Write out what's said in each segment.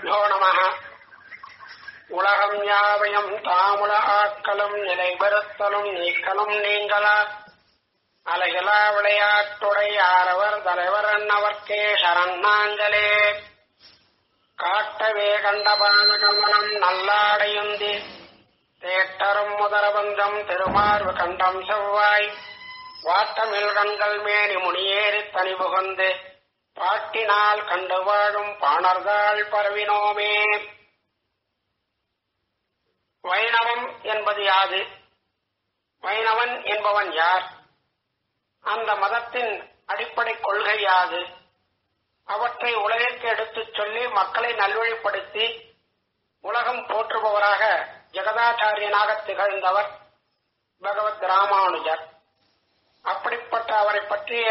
குருभ्यो நமः உலகம் யாவையும் தாமுல ஆக்கலும் நிலைபெறுத்தலும் நீக்கலும் நீங்களா அலைகளா விளையாட்டுடை ஆரவர் தலைவர் அன்னவர்க்கே சரணாஞ்சலே காட்டவே கண்ட பாதகமனம் நல்லாடையுந்தி தேட்டரும் முதரபந்தம் திருமார்பு கண்டம் செவ்வாய் வாட்டமில் கண்கள் மேனி முனியேறி தனி புகுந்து பாட்டினால் கண்டு வாழும் பாணர்தாள் பரவினோமே வைணவம் என்பது யாது வைணவன் என்பவன் யார் அந்த மதத்தின் அடிப்படை கொள்கை யாது அவற்றை உலகிற்கு எடுத்துச் சொல்லி மக்களை நல்வழிப்படுத்தி உலகம் போற்றுபவராக ஜெகதாச்சாரியனாக திகழ்ந்தவர் பகவத் ராமானுஜர் அப்படிப்பட்ட அவரை பற்றிய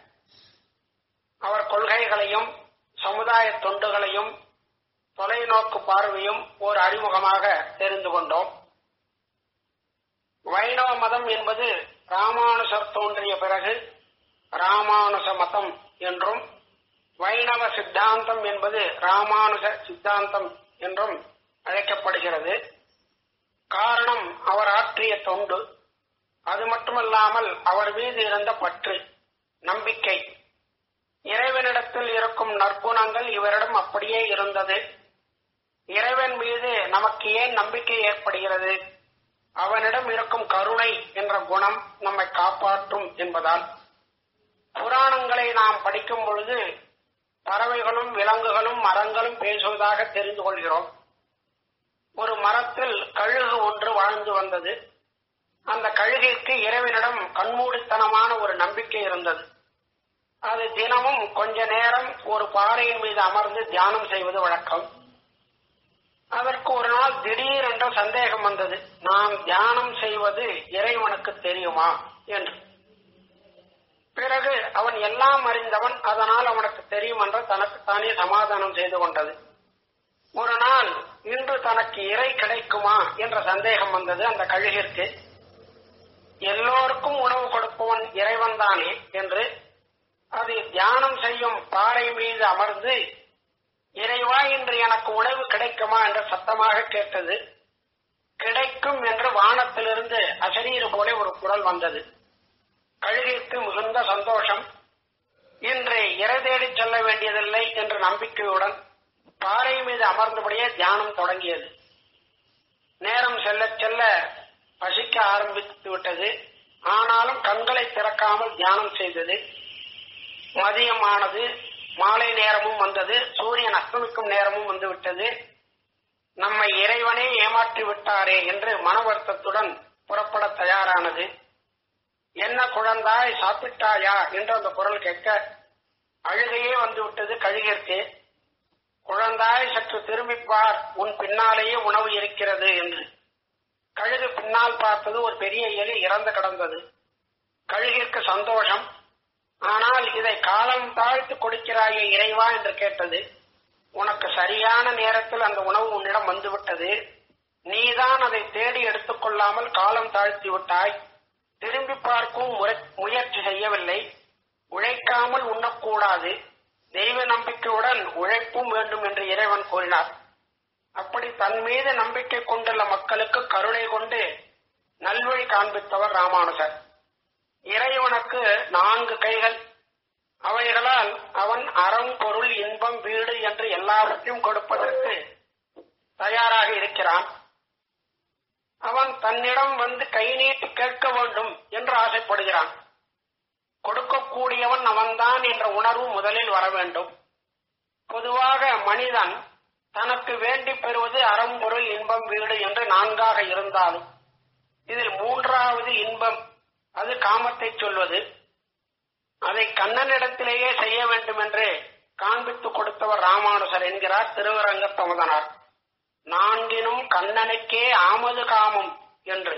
அவர் கொள்கைகளையும் சமுதாய தொண்டுகளையும் தொலைநோக்கு பார்வையும் ஒரு அறிமுகமாக தெரிந்து கொண்டோம் வைணவ மதம் என்பது ராமானுஜர் தோன்றிய பிறகு ராமானுஜ மதம் என்றும் வைணவ சித்தாந்தம் என்பது ராமானுஜ சித்தாந்தம் என்றும் அழைக்கப்படுகிறது காரணம் அவர் ஆற்றிய தொண்டு அது மட்டுமல்லாமல் அவர் மீது இருந்த பற்று நம்பிக்கை இறைவனிடத்தில் இருக்கும் நற்குணங்கள் இவரிடம் அப்படியே இருந்தது இறைவன் மீது நமக்கு ஏன் நம்பிக்கை ஏற்படுகிறது அவனிடம் இருக்கும் கருணை என்ற குணம் நம்மை காப்பாற்றும் என்பதால் புராணங்களை நாம் படிக்கும் பொழுது பறவைகளும் விலங்குகளும் மரங்களும் பேசுவதாக தெரிந்து கொள்கிறோம் ஒரு மரத்தில் கழுகு ஒன்று வாழ்ந்து வந்தது அந்த கழுகிற்கு இறைவனிடம் கண்மூடித்தனமான ஒரு நம்பிக்கை இருந்தது அது தினமும் கொஞ்ச நேரம் ஒரு பாறையின் மீது அமர்ந்து தியானம் செய்வது வழக்கம் அதற்கு ஒரு நாள் திடீரென்ற சந்தேகம் வந்தது நாம் தியானம் செய்வது இறைவனுக்கு தெரியுமா என்று பிறகு அவன் எல்லாம் அறிந்தவன் அதனால் அவனுக்கு தெரியும் என்று தனக்கு தானே சமாதானம் செய்து கொண்டது ஒரு நாள் இன்று தனக்கு இறை கிடைக்குமா என்ற சந்தேகம் வந்தது அந்த கழுகிற்கு எல்லோருக்கும் உணவு கொடுப்பவன் இறைவன் தானே என்று அது தியானம் செய்யும் பாறை மீது அமர்ந்து இறைவா இன்று எனக்கு உணவு கிடைக்குமா என்று சத்தமாக கேட்டது கிடைக்கும் என்று வானத்திலிருந்து அசரீர் போல ஒரு குரல் வந்தது கழுகிற்கு மிகுந்த சந்தோஷம் இன்று இறை தேடி செல்ல வேண்டியதில்லை என்ற நம்பிக்கையுடன் பாறை மீது அமர்ந்தபடியே தியானம் தொடங்கியது நேரம் செல்ல செல்ல பசிக்க ஆரம்பித்து விட்டது ஆனாலும் கண்களை திறக்காமல் தியானம் செய்தது மதியமானது மாலை நேரமும் வந்தது சூரியன் அஸ்தமிக்கும் நேரமும் வந்து விட்டது நம்மை இறைவனே ஏமாற்றி விட்டாரே என்று மன வருத்தத்துடன் புறப்பட தயாரானது என்ன குழந்தாய் சாப்பிட்டாயா என்று அந்த குரல் கேட்க அழுகையே வந்து விட்டது கழுகிற்கு குழந்தாய் சற்று திரும்பிப்பார் உன் பின்னாலேயே உணவு இருக்கிறது என்று கழுகு பின்னால் பார்த்தது ஒரு பெரிய எலி இறந்து கிடந்தது கழுகிற்கு சந்தோஷம் ஆனால் இதை காலம் தாழ்த்து கொடுக்கிறாயே இறைவா என்று கேட்டது உனக்கு சரியான நேரத்தில் அந்த உணவு உன்னிடம் வந்துவிட்டது நீதான் அதை தேடி எடுத்துக்கொள்ளாமல் காலம் தாழ்த்தி விட்டாய் திரும்பி பார்க்கும் முயற்சி செய்யவில்லை உழைக்காமல் உண்ணக்கூடாது தெய்வ நம்பிக்கையுடன் உழைப்பும் வேண்டும் என்று இறைவன் கூறினார் அப்படி தன் மீது நம்பிக்கை கொண்டுள்ள மக்களுக்கு கருணை கொண்டு நல்வழி காண்பித்தவர் ராமானுஜர் இறைவனுக்கு நான்கு கைகள் அவைகளால் அவன் அறம் பொருள் இன்பம் வீடு என்று எல்லாவற்றையும் கொடுப்பதற்கு தயாராக இருக்கிறான் அவன் தன்னிடம் வந்து கை நீட்டி கேட்க வேண்டும் என்று ஆசைப்படுகிறான் கொடுக்கக்கூடியவன் அவன்தான் என்ற உணர்வு முதலில் வர வேண்டும் பொதுவாக மனிதன் தனக்கு வேண்டி பெறுவது அறம்பொருள் இன்பம் வீடு என்று நான்காக இருந்தாலும் இதில் மூன்றாவது இன்பம் அது காமத்தை சொல்வது அதை கண்ணனிடத்திலேயே செய்ய வேண்டும் என்று காண்பித்துக் கொடுத்தவர் ராமானுசர் என்கிறார் திருவரங்க தமுதனார் நான்கினும் கண்ணனுக்கே ஆமது காமம் என்று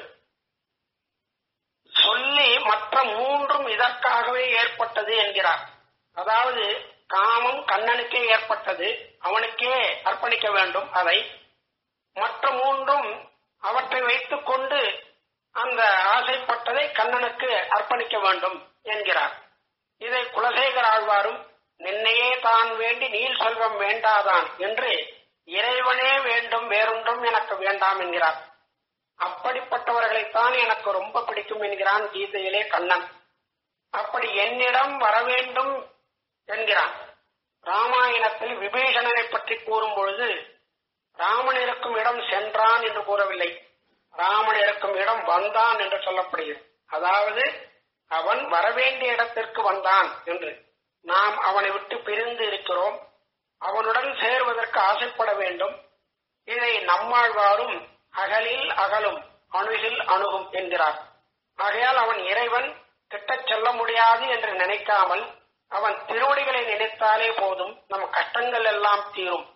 சொல்லி மற்ற மூன்றும் இதற்காகவே ஏற்பட்டது என்கிறார் அதாவது காமம் கண்ணனுக்கே ஏற்பட்டது அவனுக்கே அர்ப்பணிக்க வேண்டும் அதை மற்ற மூன்றும் அவற்றை வைத்துக் கொண்டு அந்த ஆசைப்பட்டதை கண்ணனுக்கு அர்ப்பணிக்க வேண்டும் என்கிறார் இதை குலசேகர ஆழ்வாரும் நின்னையே தான் வேண்டி நீல் செல்வம் வேண்டாதான் என்று இறைவனே வேண்டும் வேறொன்றும் எனக்கு வேண்டாம் என்கிறார் அப்படிப்பட்டவர்களைத்தான் எனக்கு ரொம்ப பிடிக்கும் என்கிறான் கீதையிலே கண்ணன் அப்படி என்னிடம் வர வேண்டும் என்கிறான் ராமாயணத்தில் விபீஷணனை பற்றி கூறும் பொழுது ராமன் இருக்கும் இடம் சென்றான் என்று கூறவில்லை ராமன் இருக்கும் இடம் வந்தான் என்று சொல்லப்படுகிறது அதாவது அவன் வரவேண்டிய இடத்திற்கு வந்தான் என்று நாம் அவனை விட்டு பிரிந்து இருக்கிறோம் அவனுடன் சேர்வதற்கு ஆசைப்பட வேண்டும் இதை நம்மாழ்வாரும் அகலில் அகலும் அணுகில் அணுகும் என்கிறார் ஆகையால் அவன் இறைவன் கிட்டச் செல்ல முடியாது என்று நினைக்காமல் அவன் திருவடிகளை நினைத்தாலே போதும் நம் கஷ்டங்கள் எல்லாம் தீரும்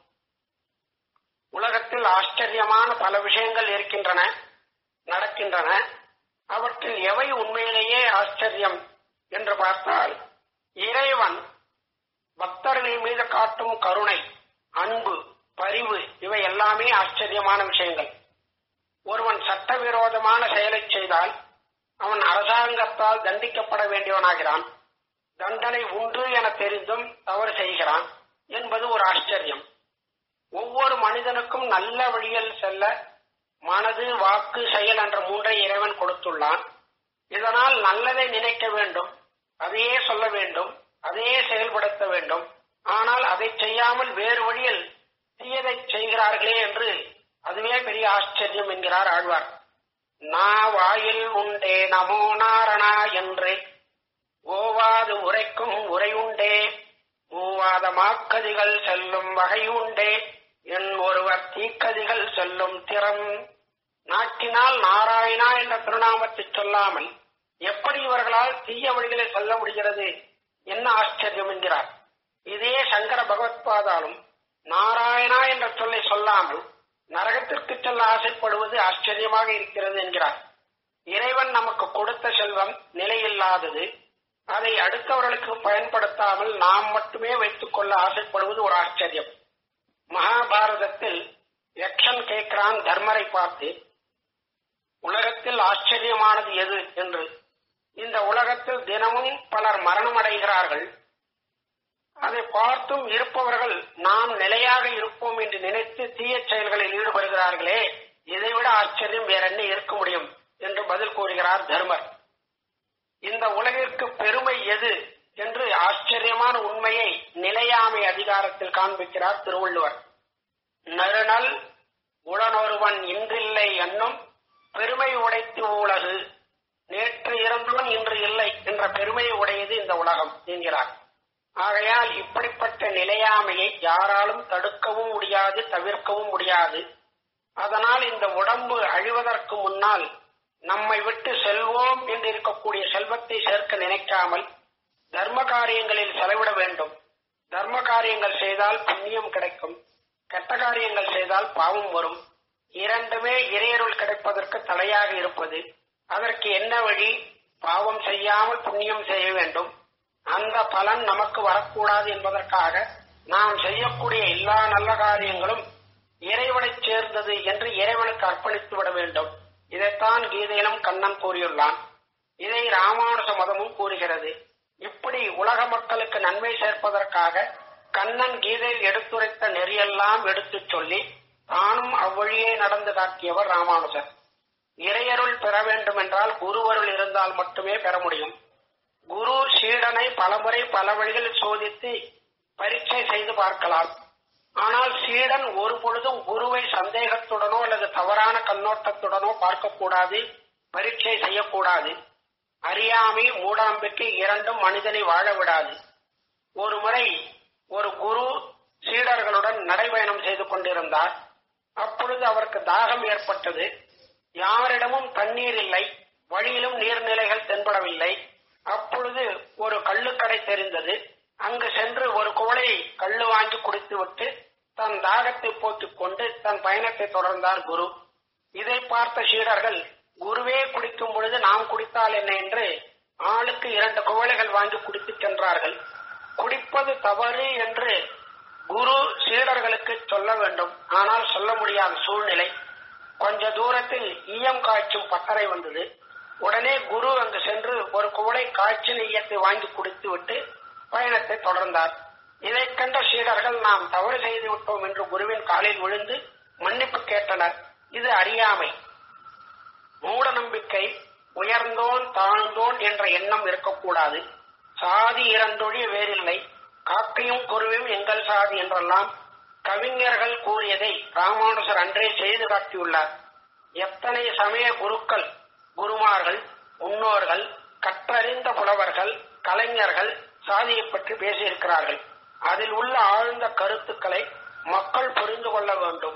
உலகத்தில் ஆச்சரியமான பல விஷயங்கள் இருக்கின்றன நடக்கின்றன அவற்றில் எவை உண்மையிலேயே ஆச்சரியம் என்று பார்த்தால் இறைவன் பக்தர்கள் மீது காட்டும் கருணை அன்பு பரிவு இவை எல்லாமே ஆச்சரியமான விஷயங்கள் ஒருவன் சட்டவிரோதமான செயலை செய்தால் அவன் அரசாங்கத்தால் தண்டிக்கப்பட வேண்டியவனாகிறான் தண்டனை உண்டு என தெரிந்தும் தவறு செய்கிறான் என்பது ஒரு ஆச்சரியம் ஒவ்வொரு மனிதனுக்கும் நல்ல வழியில் செல்ல மனது வாக்கு செயல் என்ற மூன்றை இறைவன் கொடுத்துள்ளான் இதனால் நல்லதை நினைக்க வேண்டும் அதையே சொல்ல வேண்டும் அதையே செயல்படுத்த வேண்டும் ஆனால் அதை செய்யாமல் வேறு வழியில் தீயதை செய்கிறார்களே என்று அதுவே பெரிய ஆச்சரியம் என்கிறார் ஆழ்வார் நா வாயில் உண்டே நமோ நாரணா என்று ஓவாது உரைக்கும் உரையுண்டே மூவாத மாக்கதிகள் செல்லும் வகையுண்டே என் ஒருவர் தீக்கதிகள் செல்லும் திறம் நாட்டினால் நாராயணா என்ற திருநாமத்தை சொல்லாமல் எப்படி இவர்களால் தீய வழிகளில் செல்ல முடிகிறது என்ன ஆச்சரியம் என்கிறார் இதே சங்கர பகவத்பாதாலும் நாராயணா என்ற சொல்லை சொல்லாமல் நரகத்திற்கு செல்ல ஆசைப்படுவது ஆச்சரியமாக இருக்கிறது என்கிறார் இறைவன் நமக்கு கொடுத்த செல்வம் நிலையில்லாதது அதை அடுத்தவர்களுக்கு பயன்படுத்தாமல் நாம் மட்டுமே வைத்துக் கொள்ள ஆசைப்படுவது ஒரு ஆச்சரியம் மகாபாரதத்தில் யக்ஷன் கேட்கிறான் தர்மரை பார்த்து உலகத்தில் ஆச்சரியமானது எது என்று இந்த உலகத்தில் தினமும் பலர் மரணம் அடைகிறார்கள் அதை பார்த்தும் இருப்பவர்கள் நாம் நிலையாக இருப்போம் என்று நினைத்து தீய செயல்களில் ஈடுபடுகிறார்களே இதைவிட ஆச்சரியம் வேற என்ன இருக்க முடியும் என்று பதில் கூறுகிறார் தர்மர் இந்த உலகிற்கு பெருமை எது என்று ஆச்சரியமான உண்மையை நிலையாமை அதிகாரத்தில் காண்பிக்கிறார் திருவள்ளுவர் நறுநல் உளனொருவன் இன்றில்லை என்னும் பெருமை உடைத்து உலகு நேற்று இறந்தவன் இன்று இல்லை என்ற பெருமையை உடையது இந்த உலகம் என்கிறார் ஆகையால் இப்படிப்பட்ட நிலையாமையை யாராலும் தடுக்கவும் முடியாது தவிர்க்கவும் முடியாது அதனால் இந்த உடம்பு அழிவதற்கு முன்னால் நம்மை விட்டு செல்வோம் என்று இருக்கக்கூடிய செல்வத்தை சேர்க்க நினைக்காமல் தர்ம காரியங்களில் செலவிட வேண்டும் தர்ம காரியங்கள் செய்தால் புண்ணியம் கிடைக்கும் கெட்ட காரியங்கள் செய்தால் பாவம் வரும் இரண்டுமே இறையருள் கிடைப்பதற்கு தடையாக இருப்பது அதற்கு என்ன வழி பாவம் செய்யாமல் புண்ணியம் செய்ய வேண்டும் அந்த பலன் நமக்கு வரக்கூடாது என்பதற்காக நாம் செய்யக்கூடிய எல்லா நல்ல காரியங்களும் இறைவனைச் சேர்ந்தது என்று இறைவனுக்கு அர்ப்பணித்து விட வேண்டும் இதைத்தான் கீதையிலும் கண்ணன் கூறியுள்ளான் இதை ராமானுஜ மதமும் கூறுகிறது இப்படி உலக மக்களுக்கு நன்மை சேர்ப்பதற்காக கண்ணன் கீதையில் எடுத்துரைத்த நெறியெல்லாம் எடுத்துச் சொல்லி தானும் அவ்வழியே நடந்து காட்டியவர் ராமானுஜர் இறையருள் பெற வேண்டும் என்றால் குருவருள் இருந்தால் மட்டுமே பெற முடியும் குரு சீடனை பலமுறை பல வழிகளில் சோதித்து பரீட்சை செய்து பார்க்கலாம் ஆனால் சீடன் ஒரு பொழுதும் குருவை சந்தேகத்துடனோ அல்லது தவறான கண்ணோட்டத்துடனோ பார்க்கக்கூடாது பரீட்சை செய்யக்கூடாது அறியாமை மூடாம்பிக்கை இரண்டும் மனிதனை வாழ விடாது ஒரு முறை ஒரு குரு சீடர்களுடன் நடைபயணம் செய்து கொண்டிருந்தார் அப்பொழுது அவருக்கு தாகம் ஏற்பட்டது யாரிடமும் தண்ணீர் இல்லை வழியிலும் நீர்நிலைகள் தென்படவில்லை அப்பொழுது ஒரு கள்ளுக்கடை தெரிந்தது அங்கு சென்று ஒரு குவளை கள்ளு வாங்கி குடித்துவிட்டு தன் தாகத்தை போக்கிக் கொண்டு தன் பயணத்தை தொடர்ந்தார் குரு இதை பார்த்த சீடர்கள் குருவே குடிக்கும் பொழுது நாம் குடித்தால் என்ன என்று ஆளுக்கு இரண்டு குவளைகள் வாங்கி குடித்துச் சென்றார்கள் குடிப்பது தவறு என்று குரு சீடர்களுக்கு சொல்ல வேண்டும் ஆனால் சொல்ல முடியாத சூழ்நிலை கொஞ்ச தூரத்தில் ஈயம் காய்ச்சும் பட்டறை வந்தது உடனே குரு அங்கு சென்று ஒரு குவளை காய்ச்சின ஈயத்தை வாங்கி குடித்து விட்டு பயணத்தை தொடர்ந்தார் இதைக் கண்ட சீடர்கள் நாம் தவறு செய்து விட்டோம் என்று குருவின் காலில் விழுந்து மன்னிப்பு கேட்டனர் இது அறியாமை மூட நம்பிக்கை உயர்ந்தோன் தாழ்ந்தோன் என்ற எண்ணம் இருக்கக்கூடாது சாதி இரண்டொழிய வேறில்லை காக்கையும் குருவியும் எங்கள் சாதி என்றெல்லாம் கவிஞர்கள் கூறியதை ராமானுஜர் அன்றே செய்து காட்டியுள்ளார் எத்தனை சமய குருக்கள் குருமார்கள் முன்னோர்கள் கற்றறிந்த புலவர்கள் கலைஞர்கள் சாதியை பற்றி பேசியிருக்கிறார்கள் அதில் உள்ள ஆழ்ந்த கருத்துக்களை மக்கள் புரிந்து கொள்ள வேண்டும்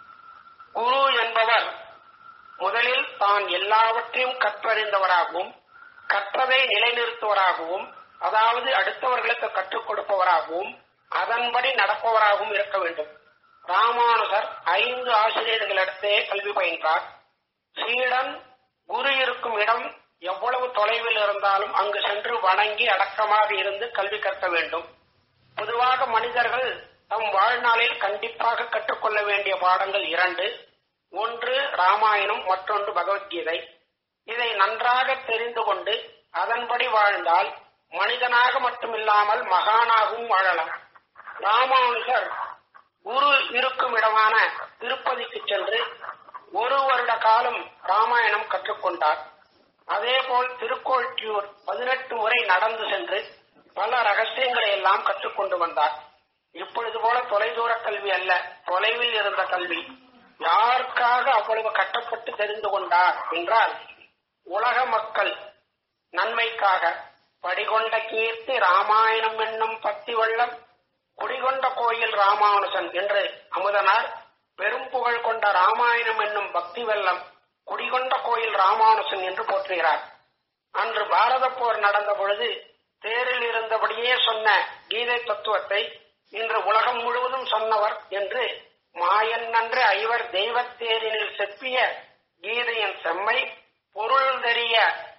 குரு என்பவர் முதலில் தான் எல்லாவற்றையும் கற்றறிந்தவராகவும் கற்றதை நிலைநிறுத்துவராகவும் அதாவது அடுத்தவர்களுக்கு கற்றுக் கொடுப்பவராகவும் அதன்படி நடப்பவராகவும் இருக்க வேண்டும் ராமானுஜர் ஐந்து ஆசிரியர்களிடத்தே கல்வி பயின்றார் சீடன் குரு இருக்கும் இடம் எவ்வளவு தொலைவில் இருந்தாலும் அங்கு சென்று வணங்கி அடக்கமாக இருந்து கல்வி கற்க வேண்டும் பொதுவாக மனிதர்கள் தம் வாழ்நாளில் கண்டிப்பாக கற்றுக்கொள்ள வேண்டிய பாடங்கள் இரண்டு ஒன்று ராமாயணம் மற்றொன்று பகவத்கீதை இதை நன்றாக தெரிந்து கொண்டு அதன்படி வாழ்ந்தால் மனிதனாக மட்டுமில்லாமல் மகானாகவும் வாழலாம் ராமானுஜர் குரு இருக்கும் இடமான திருப்பதிக்கு சென்று ஒரு வருட காலம் ராமாயணம் கற்றுக்கொண்டார் அதேபோல் திருக்கோட்டியூர் பதினெட்டு முறை நடந்து சென்று பல ரகசியங்களை எல்லாம் கற்றுக்கொண்டு வந்தார் இப்பொழுது போல தொலைதூர கல்வி அல்ல தொலைவில் இருந்த கல்வி யாருக்காக அவ்வளவு கட்டப்பட்டு தெரிந்து கொண்டார் என்றால் உலக மக்கள் நன்மைக்காக படிகொண்ட கீர்த்தி ராமாயணம் என்னும் பக்தி வெள்ளம் குடிகொண்ட கோயில் ராமானுஜன் என்று அமுதனார் பெரும் புகழ் கொண்ட ராமாயணம் என்னும் பக்தி வெள்ளம் குடிகொண்ட கோயில் ராமானுஜன் என்று போற்றுகிறார் அன்று பாரத போர் நடந்த பொழுது தேரில் இருந்தபடியே சொன்ன கீதை தத்துவத்தை இன்று உலகம் முழுவதும் சொன்னவர் என்று மாயன் நன்று ஐவர் தெய்வத்தேரினில் செப்பிய கீதையின் செம்மை பொருள் தெரிய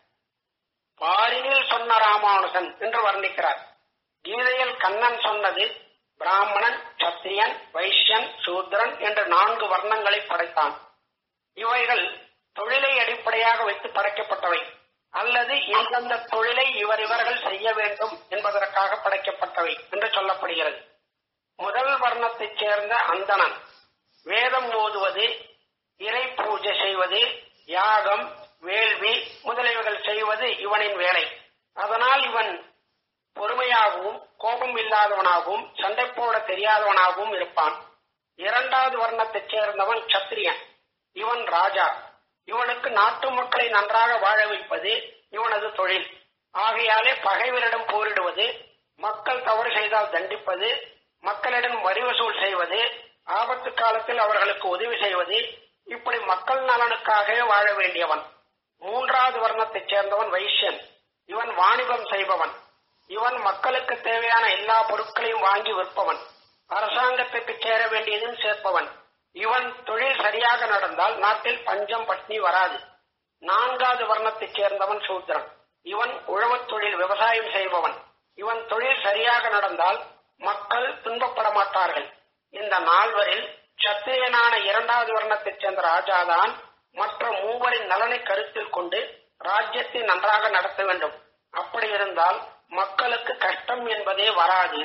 பாரினில் சொன்ன ராமானுஜன் என்று வர்ணிக்கிறார் கீதையில் கண்ணன் சொன்னது பிராமணன் சத்திரியன் வைஷ்யன் சூத்ரன் என்ற நான்கு வர்ணங்களை படைத்தான் இவைகள் தொழிலை அடிப்படையாக வைத்து படைக்கப்பட்டவை அல்லது இந்தந்த தொழிலை இவர் இவர்கள் செய்ய வேண்டும் என்பதற்காக படைக்கப்பட்டவை என்று சொல்லப்படுகிறது முதல் வர்ணத்தைச் சேர்ந்த அந்தணன் வேதம் ஓதுவது இறை பூஜை செய்வது யாகம் வேள்வி முதலியவைகள் செய்வது இவனின் வேலை அதனால் இவன் பொறுமையாகவும் கோபம் இல்லாதவனாகவும் சண்டை போட தெரியாதவனாகவும் இருப்பான் இரண்டாவது வர்ணத்தைச் சேர்ந்தவன் சத்திரியன் இவன் ராஜா இவனுக்கு நாட்டு மக்களை நன்றாக வாழ வைப்பது இவனது தொழில் ஆகையாலே பகைவரிடம் போரிடுவது மக்கள் தவறு செய்தால் தண்டிப்பது மக்களிடம் வரி வசூல் செய்வது ஆபத்து காலத்தில் அவர்களுக்கு உதவி செய்வது இப்படி மக்கள் நலனுக்காகவே வாழ வேண்டியவன் மூன்றாவது வர்ணத்தைச் சேர்ந்தவன் வைஷ்யன் இவன் வாணிபம் செய்பவன் இவன் மக்களுக்கு தேவையான எல்லா பொருட்களையும் வாங்கி விற்பவன் அரசாங்கத்துக்கு சேர வேண்டியதும் சேர்ப்பவன் இவன் தொழில் சரியாக நடந்தால் நாட்டில் பஞ்சம் பட்னி வராது நான்காவது வர்ணத்தைச் சேர்ந்தவன் சூத்திரன் இவன் உழவுத் தொழில் விவசாயம் செய்பவன் இவன் தொழில் சரியாக நடந்தால் மக்கள் துன்பப்பட மாட்டார்கள் இந்த நால்வரில் சத்திரியனான இரண்டாவது வர்ணத்தைச் சேர்ந்த ராஜாதான் மற்ற மூவரின் நலனை கருத்தில் கொண்டு ராஜ்யத்தை நன்றாக நடத்த வேண்டும் அப்படி இருந்தால் மக்களுக்கு கஷ்டம் என்பதே வராது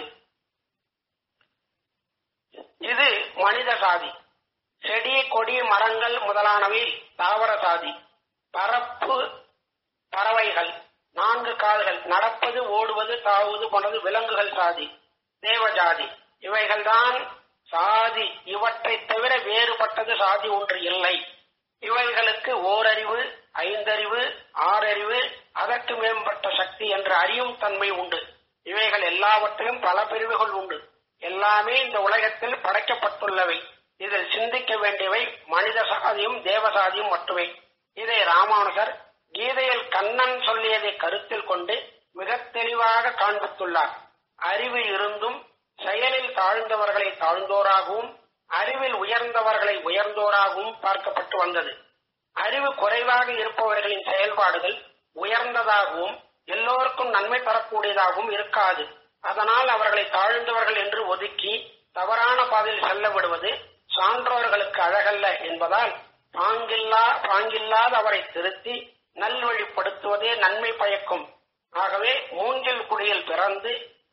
இது மனித சாதி செடி கொடி மரங்கள் முதலானவை தாவர சாதி பரப்பு பறவைகள் நான்கு கால்கள் நடப்பது ஓடுவது தாவுவது போன்றது விலங்குகள் சாதி தேவஜாதி இவைகள்தான் சாதி இவற்றை தவிர வேறுபட்டது சாதி ஒன்று இல்லை இவைகளுக்கு ஓரறிவு ஐந்தறிவு ஆறறிவு அதற்கு மேம்பட்ட சக்தி என்று அறியும் தன்மை உண்டு இவைகள் எல்லாவற்றிலும் பல பிரிவுகள் உண்டு எல்லாமே இந்த உலகத்தில் படைக்கப்பட்டுள்ளவை இதில் சிந்திக்க வேண்டியவை மனித சாதியும் தேவசாதியும் மட்டுமே இதை ராமானுஜர் கீதையில் கண்ணன் சொல்லியதை கருத்தில் கொண்டு மிக தெளிவாக காண்பித்துள்ளார் அறிவு இருந்தும் செயலில் தாழ்ந்தவர்களை தாழ்ந்தோராகவும் அறிவில் உயர்ந்தவர்களை உயர்ந்தோராகவும் பார்க்கப்பட்டு வந்தது அறிவு குறைவாக இருப்பவர்களின் செயல்பாடுகள் உயர்ந்ததாகவும் எல்லோருக்கும் நன்மை தரக்கூடியதாகவும் இருக்காது அதனால் அவர்களை தாழ்ந்தவர்கள் என்று ஒதுக்கி தவறான பாதையில் செல்ல விடுவது சான்றோர்களுக்கு அழகல்ல என்பதால் பாங்கில்லா பாங்கில்லாத அவரை திருத்தி நல்வழிப்படுத்துவதே நன்மை பயக்கும் ஆகவே மூங்கில் குடியில் பிறந்து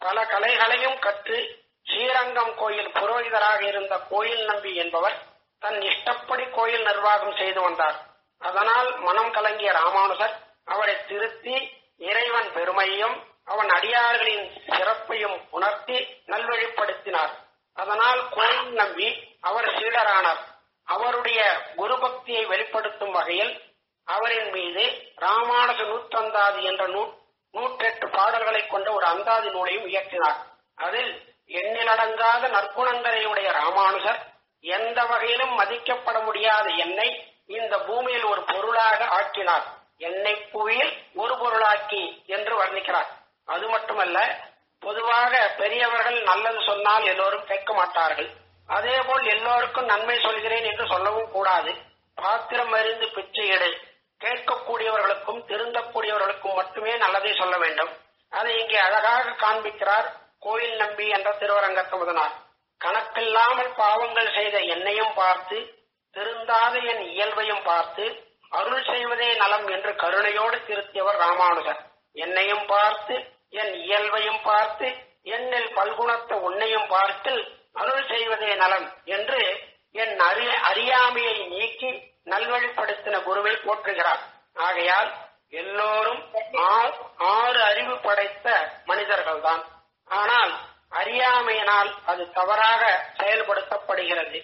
பல கலைகளையும் கற்று ஸ்ரீரங்கம் கோயில் புரோகிதராக இருந்த கோயில் நம்பி என்பவர் தன் இஷ்டப்படி கோயில் நிர்வாகம் செய்து வந்தார் அதனால் மனம் கலங்கிய ராமானுஜர் அவரை திருத்தி இறைவன் பெருமையும் அவன் அடியார்களின் சிறப்பையும் உணர்த்தி நல்வழிப்படுத்தினார் அதனால் கோயில் நம்பி அவர் சீடரானார் அவருடைய குரு பக்தியை வெளிப்படுத்தும் வகையில் அவரின் மீது ராமானுஜ நூற்றந்தாதி என்ற நூ நூற்றெட்டு பாடல்களை கொண்ட ஒரு அந்தாதி நூலையும் இயற்றினார் அதில் எண்ணிலடங்காத நற்குணங்களை உடைய ராமானுஜர் எந்த வகையிலும் மதிக்கப்பட முடியாத என்னை இந்த பூமியில் ஒரு பொருளாக ஆக்கினார் என்னை புவியில் ஒரு பொருளாக்கி என்று வர்ணிக்கிறார் அது மட்டுமல்ல பொதுவாக பெரியவர்கள் நல்லது சொன்னால் எல்லோரும் கேட்க மாட்டார்கள் அதேபோல் எல்லோருக்கும் நன்மை சொல்கிறேன் என்று சொல்லவும் கூடாது பாத்திரம் அறிந்து பிச்சை எடு கேட்கக்கூடியவர்களுக்கும் திருந்தக்கூடியவர்களுக்கும் மட்டுமே நல்லதை சொல்ல வேண்டும் அதை இங்கே அழகாக காண்பிக்கிறார் கோயில் நம்பி என்ற திருவரங்கத்தமுதனார் கணக்கில்லாமல் பாவங்கள் செய்த என்னையும் பார்த்து திருந்தாத என் இயல்பையும் பார்த்து அருள் செய்வதே நலம் என்று கருணையோடு திருத்தியவர் ராமானுஜர் என்னையும் பார்த்து என் இயல்பையும் பார்த்து என்னில் பல்குணத்த உன்னையும் பார்த்து அருள் செய்வதே நலம் என்று என் அறி அறியாமையை நீக்கி நல்வழிப்படுத்தின குருவை போற்றுகிறார் ஆகையால் எல்லோரும் ஆ- ஆறு அறிவு படைத்த மனிதர்கள்தான் ஆனால் அறியாமையினால் அது தவறாக செயல்படுத்தப்படுகிறது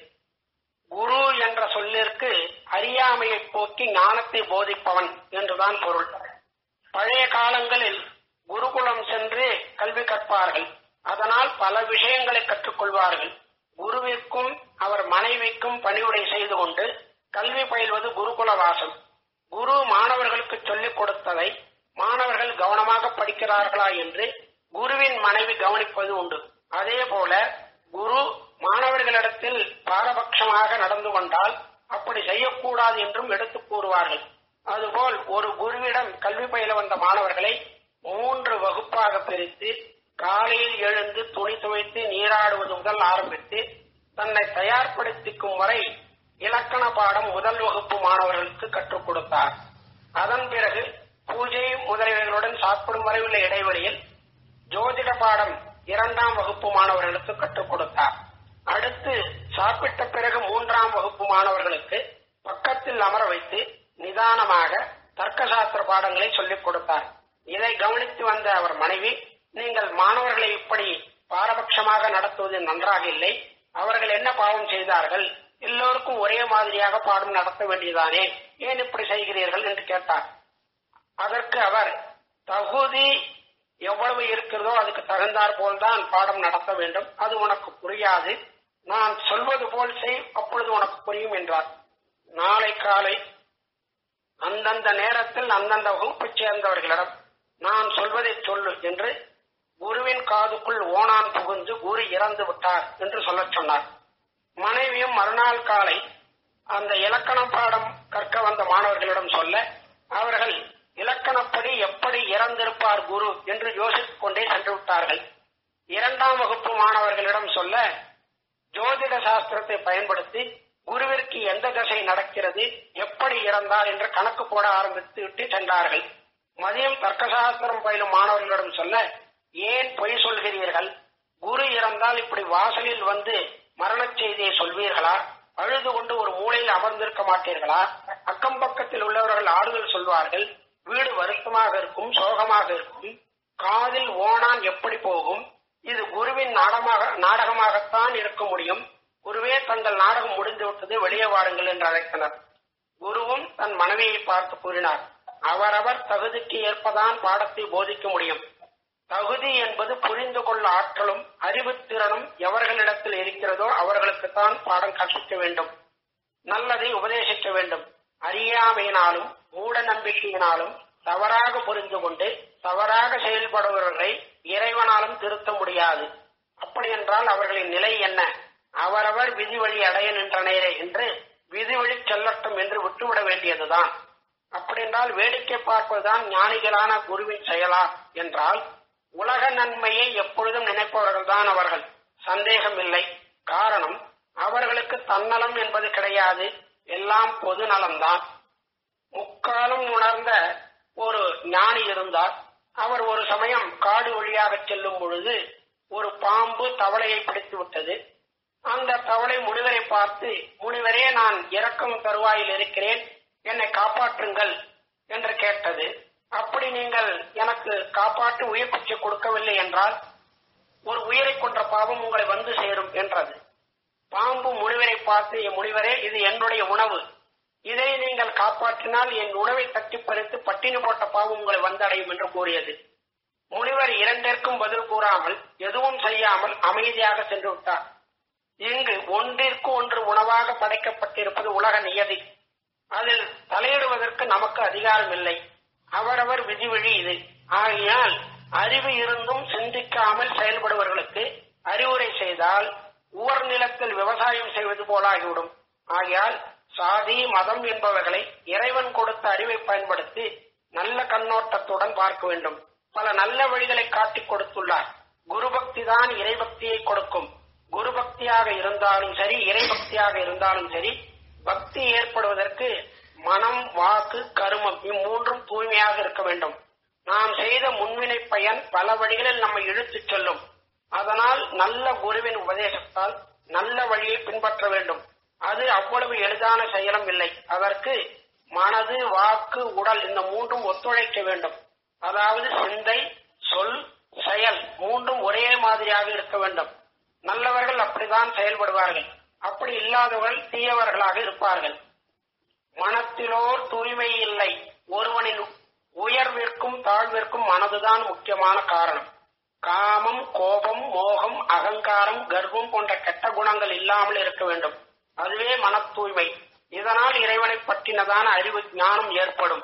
குரு என்ற சொல்லிற்கு அறியாமையை போக்கி ஞானத்தை போதிப்பவன் என்றுதான் பொருள் பழைய காலங்களில் குருகுலம் சென்று கல்வி கற்பார்கள் அதனால் பல விஷயங்களை கற்றுக்கொள்வார்கள் குருவிற்கும் அவர் மனைவிக்கும் பணிவுரை செய்து கொண்டு கல்வி பயில்வது குருகுல வாசம் குரு மாணவர்களுக்கு சொல்லிக் கொடுத்ததை மாணவர்கள் கவனமாக படிக்கிறார்களா என்று குருவின் மனைவி கவனிப்பது உண்டு அதே போல குரு மாணவர்களிடத்தில் பாரபட்சமாக நடந்து கொண்டால் அப்படி செய்யக்கூடாது என்றும் எடுத்துக் கூறுவார்கள் அதுபோல் ஒரு குருவிடம் கல்வி பயில வந்த மாணவர்களை மூன்று வகுப்பாக பிரித்து காலையில் எழுந்து துணி துவைத்து நீராடுவது முதல் ஆரம்பித்து தன்னை தயார்படுத்திக்கும் வரை இலக்கண பாடம் முதல் வகுப்பு மாணவர்களுக்கு கற்றுக் கொடுத்தார் அதன் பிறகு பூஜை முதலியவைகளுடன் சாப்பிடும் வரை உள்ள இடைவெளியில் ஜோதிட பாடம் இரண்டாம் வகுப்பு மாணவர்களுக்கு கற்றுக் கொடுத்தார் அடுத்து சாப்பிட்ட பிறகு மூன்றாம் வகுப்பு மாணவர்களுக்கு பக்கத்தில் அமர வைத்து நிதானமாக தர்க்கசாஸ்திர பாடங்களை சொல்லிக் கொடுத்தார் இதை கவனித்து வந்த அவர் மனைவி நீங்கள் மாணவர்களை இப்படி பாரபட்சமாக நடத்துவது நன்றாக இல்லை அவர்கள் என்ன பாவம் செய்தார்கள் எல்லோருக்கும் ஒரே மாதிரியாக பாடம் நடத்த வேண்டியதானே ஏன் இப்படி செய்கிறீர்கள் என்று கேட்டார் அதற்கு அவர் தகுதி எவ்வளவு இருக்கிறதோ அதுக்கு தகுந்தாற் போல்தான் பாடம் நடத்த வேண்டும் அது உனக்கு புரியாது நான் சொல்வது போல் செய் அப்பொழுது உனக்கு புரியும் என்றார் நாளை காலை அந்தந்த நேரத்தில் அந்தந்த வகுப்பைச் சேர்ந்தவர்களிடம் நான் சொல்வதை சொல்லு என்று குருவின் காதுக்குள் ஓனான் புகுந்து குரு இறந்து விட்டார் என்று சொல்லச் சொன்னார் மனைவியும் மறுநாள் காலை அந்த இலக்கண பாடம் கற்க வந்த மாணவர்களிடம் சொல்ல அவர்கள் இலக்கணப்படி எப்படி இறந்திருப்பார் குரு என்று யோசித்துக் கொண்டே சென்று விட்டார்கள் இரண்டாம் வகுப்பு மாணவர்களிடம் சொல்ல ஜோதிட சாஸ்திரத்தை பயன்படுத்தி குருவிற்கு எந்த தசை நடக்கிறது எப்படி இறந்தார் என்று கணக்கு போட ஆரம்பித்து விட்டு சென்றார்கள் மதியம் தர்க்கசாஸ்திரம் பயிலும் மாணவர்களிடம் சொல்ல ஏன் பொய் சொல்கிறீர்கள் குரு இறந்தால் இப்படி வாசலில் வந்து மரணச் செய்தியை சொல்வீர்களா அழுது கொண்டு ஒரு மூலையில் அமர்ந்திருக்க மாட்டீர்களா அக்கம் பக்கத்தில் உள்ளவர்கள் ஆறுதல் சொல்வார்கள் வீடு வருத்தமாக இருக்கும் சோகமாக இருக்கும் காதில் ஓணான் எப்படி போகும் இது குருவின் நாடகமாக நாடகமாகத்தான் இருக்க முடியும் குருவே தங்கள் நாடகம் முடிந்து விட்டது வெளியே வாருங்கள் என்று அழைத்தனர் குருவும் தன் மனைவியை பார்த்து கூறினார் அவரவர் தகுதிக்கு ஏற்பதான் பாடத்தை போதிக்க முடியும் தகுதி என்பது புரிந்து கொள்ள ஆற்றலும் அறிவுத்திறனும் எவர்களிடத்தில் இருக்கிறதோ அவர்களுக்குத்தான் பாடம் கற்பிக்க வேண்டும் நல்லதை உபதேசிக்க வேண்டும் அறியாமையினாலும் மூட நம்பிக்கையினாலும் தவறாக புரிந்து கொண்டு தவறாக செயல்படுபவர்களை இறைவனாலும் திருத்த முடியாது அப்படி என்றால் அவர்களின் நிலை என்ன அவரவர் விதி வழி அடைய நின்றனரே என்று விதி வழி செல்லட்டும் என்று விட்டுவிட வேண்டியதுதான் அப்படி என்றால் வேடிக்கை பார்ப்பதுதான் ஞானிகளான குருவின் செயலா என்றால் உலக நன்மையை எப்பொழுதும் நினைப்பவர்கள்தான் அவர்கள் சந்தேகம் இல்லை காரணம் அவர்களுக்கு தன்னலம் என்பது கிடையாது எல்லாம் பொது நலம்தான் முக்காலம் உணர்ந்த ஒரு ஞானி இருந்தார் அவர் ஒரு சமயம் காடு வழியாக செல்லும் பொழுது ஒரு பாம்பு தவளையை பிடித்து விட்டது அந்த தவளை முனிவரை பார்த்து முனிவரே நான் இறக்கும் தருவாயில் இருக்கிறேன் என்னை காப்பாற்றுங்கள் என்று கேட்டது அப்படி நீங்கள் எனக்கு காப்பாற்று உயிர் பிச்சை கொடுக்கவில்லை என்றால் ஒரு உயிரை கொன்ற பாவம் உங்களை வந்து சேரும் என்றது பாம்பு முனிவரை பார்த்து "என் முனிவரே இது என்னுடைய உணவு இதை நீங்கள் காப்பாற்றினால் என் உணவை தட்டி பறித்து பட்டினி போட்ட பாவம் உங்களை வந்தடையும் என்று கூறியது முனிவர் இரண்டிற்கும் பதில் கூறாமல் எதுவும் செய்யாமல் அமைதியாக சென்று விட்டார் இங்கு ஒன்றிற்கு ஒன்று உணவாக படைக்கப்பட்டிருப்பது உலக நியதி அதில் தலையிடுவதற்கு நமக்கு அதிகாரம் இல்லை அவரவர் விதிவழி இது ஆகையால் அறிவு இருந்தும் சிந்திக்காமல் செயல்படுபவர்களுக்கு அறிவுரை செய்தால் உவர் நிலத்தில் விவசாயம் செய்வது போலாகிவிடும் ஆகையால் சாதி மதம் என்பவர்களை இறைவன் கொடுத்த அறிவை பயன்படுத்தி நல்ல கண்ணோட்டத்துடன் பார்க்க வேண்டும் பல நல்ல வழிகளை காட்டிக் கொடுத்துள்ளார் குரு பக்தி தான் இறைபக்தியை கொடுக்கும் குரு பக்தியாக இருந்தாலும் சரி இறைபக்தியாக இருந்தாலும் சரி பக்தி ஏற்படுவதற்கு மனம் வாக்கு கருமம் இம்மூன்றும் தூய்மையாக இருக்க வேண்டும் நாம் செய்த முன்வினை பயன் பல வழிகளில் நம்மை இழுத்துச் செல்லும் அதனால் நல்ல குருவின் உபதேசத்தால் நல்ல வழியை பின்பற்ற வேண்டும் அது அவ்வளவு எளிதான செயலும் இல்லை அதற்கு மனது வாக்கு உடல் இந்த மூன்றும் ஒத்துழைக்க வேண்டும் அதாவது சிந்தை சொல் செயல் மூன்றும் ஒரே மாதிரியாக இருக்க வேண்டும் நல்லவர்கள் அப்படித்தான் செயல்படுவார்கள் அப்படி இல்லாதவர்கள் தீயவர்களாக இருப்பார்கள் மனத்திலோர் தூய்மை இல்லை ஒருவனின் உயர்விற்கும் தாழ்விற்கும் மனதுதான் முக்கியமான காரணம் காமம் கோபம் மோகம் அகங்காரம் கர்வம் போன்ற கெட்ட குணங்கள் இல்லாமல் இருக்க வேண்டும் அதுவே மன தூய்மை இதனால் இறைவனை பற்றினதான அறிவு ஞானம் ஏற்படும்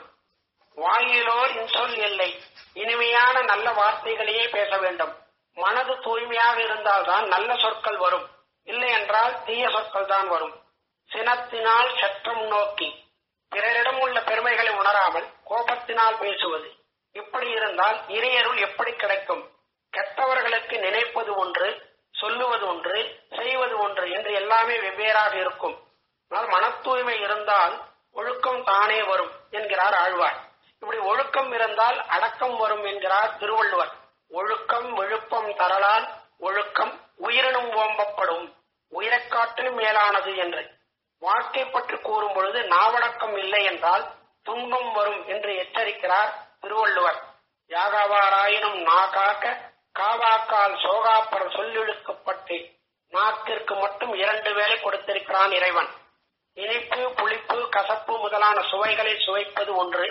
வாயிலோர் இன்சொல் இல்லை இனிமையான நல்ல வார்த்தைகளையே பேச வேண்டும் மனது தூய்மையாக இருந்தால்தான் நல்ல சொற்கள் வரும் இல்லை என்றால் தீய சொற்கள் தான் வரும் சினத்தினால் சற்றம் நோக்கி பிறரிடம் உள்ள பெருமைகளை உணராமல் கோபத்தினால் பேசுவது இப்படி இருந்தால் இறையருள் எப்படி கிடைக்கும் கெட்டவர்களுக்கு நினைப்பது ஒன்று சொல்லுவது ஒன்று செய்வது ஒன்று என்று எல்லாமே வெவ்வேறாக இருக்கும் ஆனால் மன தூய்மை இருந்தால் ஒழுக்கம் தானே வரும் என்கிறார் ஆழ்வார் இப்படி ஒழுக்கம் இருந்தால் அடக்கம் வரும் என்கிறார் திருவள்ளுவர் ஒழுக்கம் விழுப்பம் தரலால் ஒழுக்கம் உயிரினும் ஓம்பப்படும் உயிரைக் காட்டிலும் மேலானது என்று வாழ்க்கை பற்றி கூறும் பொழுது நாவடக்கம் இல்லை என்றால் துன்பம் வரும் என்று எச்சரிக்கிறார் திருவள்ளுவர் யாகாவாராயினும் நா காக்க காவாக்கால் சோகாப்பர் சொல்லிழுக்கப்பட்டு நாக்கிற்கு மட்டும் இரண்டு வேளை கொடுத்திருக்கிறான் இறைவன் இனிப்பு புளிப்பு கசப்பு முதலான சுவைகளை சுவைப்பது ஒன்று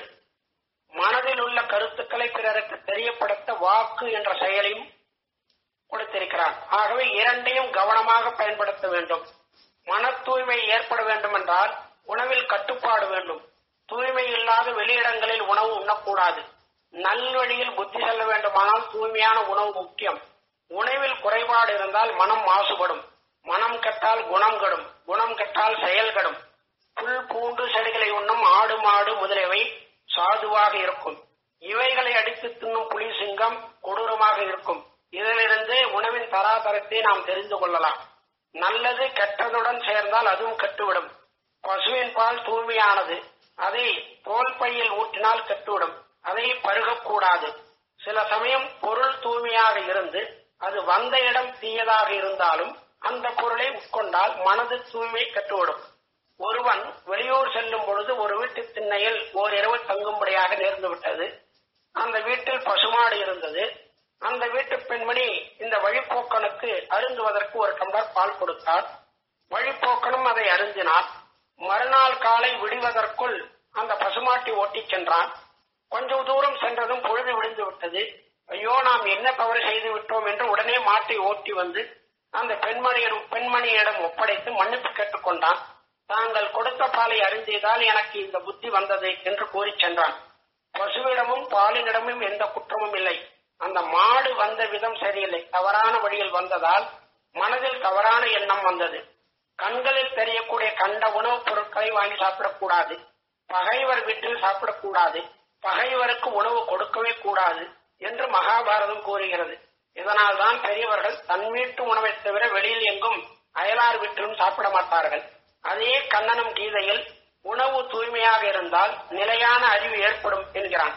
மனதில் உள்ள கருத்துக்களை பிறருக்கு தெரியப்படுத்த வாக்கு என்ற செயலையும் கொடுத்திருக்கிறான் ஆகவே இரண்டையும் கவனமாக பயன்படுத்த வேண்டும் மன தூய்மை ஏற்பட வேண்டும் என்றால் உணவில் கட்டுப்பாடு வேண்டும் தூய்மை இல்லாத வெளியிடங்களில் உணவு உண்ணக்கூடாது நல்வழியில் புத்தி செல்ல வேண்டுமானால் தூய்மையான உணவு முக்கியம் உணவில் குறைபாடு இருந்தால் மனம் மாசுபடும் மனம் கெட்டால் குணம் கெடும் குணம் கெட்டால் செயல் கெடும் புல் பூண்டு செடிகளை உண்ணும் ஆடு மாடு முதலியவை சாதுவாக இருக்கும் இவைகளை அடித்து தின்னும் புலி சிங்கம் கொடூரமாக இருக்கும் இதிலிருந்து உணவின் தராதரத்தை நாம் தெரிந்து கொள்ளலாம் நல்லது கெட்டதுடன் சேர்ந்தால் அதுவும் கெட்டுவிடும் பசுவின் பால் தூய்மையானது அதை தோல் பையில் ஊற்றினால் கெட்டுவிடும் அதை பருகக்கூடாது சில சமயம் பொருள் தூய்மையாக இருந்து அது வந்த இடம் தீயதாக இருந்தாலும் அந்த பொருளை உட்கொண்டால் மனது தூய்மை கெட்டுவிடும் ஒருவன் வெளியூர் செல்லும் பொழுது ஒரு வீட்டு திண்ணையில் ஓரிரவு தங்கும்படியாக நேர்ந்து விட்டது அந்த வீட்டில் பசுமாடு இருந்தது அந்த வீட்டு பெண்மணி இந்த வழிப்போக்கனுக்கு அருந்துவதற்கு ஒரு டம்ளர் பால் கொடுத்தார் வழிப்போக்கனும் அதை அருந்தினார் மறுநாள் காலை விடுவதற்குள் அந்த பசுமாட்டை ஓட்டிச் சென்றான் கொஞ்சம் தூரம் சென்றதும் பொழுது விழுந்து விட்டது ஐயோ நாம் என்ன தவறு செய்து விட்டோம் என்று உடனே மாட்டை ஓட்டி வந்து அந்த பெண்மணியிடம் பெண்மணியிடம் ஒப்படைத்து மன்னிப்பு கேட்டுக்கொண்டான் தாங்கள் கொடுத்த பாலை அருந்தியதால் எனக்கு இந்த புத்தி வந்தது என்று கூறி சென்றான் பசுவிடமும் பாலினிடமும் எந்த குற்றமும் இல்லை அந்த மாடு வந்த விதம் சரியில்லை தவறான வழியில் வந்ததால் மனதில் தவறான எண்ணம் வந்தது கண்களில் தெரியக்கூடிய கண்ட உணவுப் பொருட்களை வாங்கி சாப்பிடக்கூடாது பகைவர் வீட்டில் சாப்பிடக்கூடாது பகைவருக்கு உணவு கொடுக்கவே கூடாது என்று மகாபாரதம் கூறுகிறது இதனால் தான் பெரியவர்கள் தன் வீட்டு உணவைத் தவிர வெளியில் எங்கும் அயலார் வீட்டிலும் சாப்பிட மாட்டார்கள் அதே கண்ணனும் கீதையில் உணவு தூய்மையாக இருந்தால் நிலையான அறிவு ஏற்படும் என்கிறான்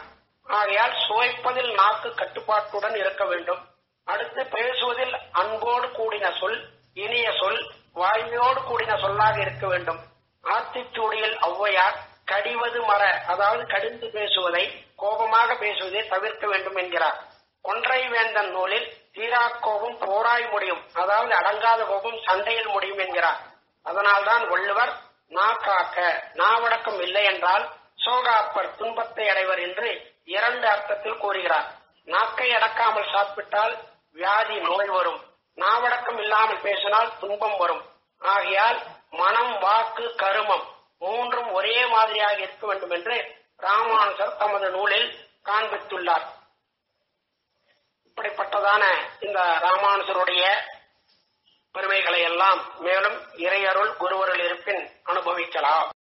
ஆகையால் சுவைப்பதில் நாக்கு கட்டுப்பாட்டுடன் இருக்க வேண்டும் அடுத்து பேசுவதில் அன்போடு கூடின சொல் இனிய சொல் வாய்மையோடு கூடின சொல்லாக இருக்க வேண்டும் ஆத்திச்சூடியில் ஔவையார் கடிவது மர அதாவது கடிந்து பேசுவதை கோபமாக பேசுவதை தவிர்க்க வேண்டும் என்கிறார் கொன்றை வேந்தன் நூலில் தீராக்கோபம் போராய் முடியும் அதாவது அடங்காத கோபம் சண்டையில் முடியும் என்கிறார் அதனால்தான் வள்ளுவர் நா காக்க நாவடக்கம் இல்லை என்றால் சோகாப்பர் துன்பத்தை அடைவர் என்று இரண்டு அர்த்தத்தில் கூறுகிறார் நாக்கை அடக்காமல் சாப்பிட்டால் வியாதி நோய் வரும் நாவடக்கம் இல்லாமல் பேசினால் துன்பம் வரும் ஆகையால் மனம் வாக்கு கருமம் மூன்றும் ஒரே மாதிரியாக இருக்க வேண்டும் என்று ராமானுஜர் தமது நூலில் காண்பித்துள்ளார் இப்படிப்பட்டதான இந்த ராமானுஜருடைய பெருமைகளை எல்லாம் மேலும் இறையருள் குருவருள் இருப்பின் அனுபவிக்கலாம்